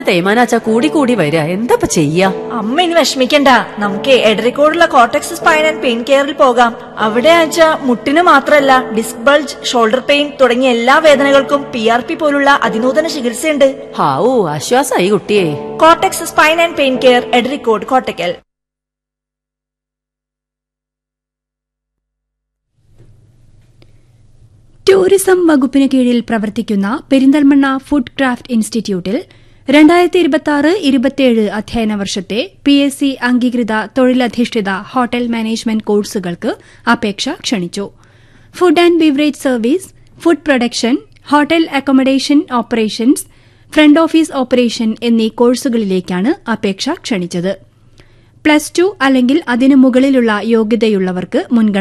തേയ്മാനാച്ച കൂടി കൂടി വരിക എന്താ ചെയ്യാ അമ്മ ഇനി വിഷമിക്കണ്ട നമുക്ക് എടരിക്കോടുള്ള കോട്ടക്സ് സ്പൈൻ ആൻഡ് പെയിൻ കെയറിൽ പോകാം അവിടെ ആച്ച മുട്ടിന് മാത്രമല്ല ഡിസ്ക് ബൾജ് ഷോൾഡർ പെയിൻ തുടങ്ങിയ എല്ലാ വേദനകൾക്കും പി ആർ പി പോലുള്ള അതിനൂതന ചികിത്സയുണ്ട് ഹാവൂ ആശ്വാസായി കുട്ടിയെ Cortex spine and pain care Edarikode Kottakkal tourism വകുപ്പിന് കീഴിൽ പ്രവർത്തിക്കുന്ന പെരിന്തൽമണ്ണ ഫുഡ് ക്രാഫ്റ്റ് ഇൻസ്റ്റിറ്റ്യൂട്ടിൽ രണ്ടായിരത്തി ഇരുപത്തി ആറ് ഇരുപത്തിയേഴ് അധ്യയന വർഷത്തെ പി എസ് സി അംഗീകൃത തൊഴിലധിഷ്ഠിത ഹോട്ടൽ മാനേജ്മെന്റ് കോഴ്സുകൾക്ക് അപേക്ഷ ക്ഷണിച്ചു food and beverage service food production hotel accommodation operations front office operation എന്നീ കോഴ്സുകളിലേക്കാണ് അപേക്ഷ ക്ഷണിച്ചത് പ്ലസ് ടു അല്ലെങ്കിൽ അതിനു മുകളിലുള്ള യോഗ്യതയുള്ളവർക്ക് മുൻഗണന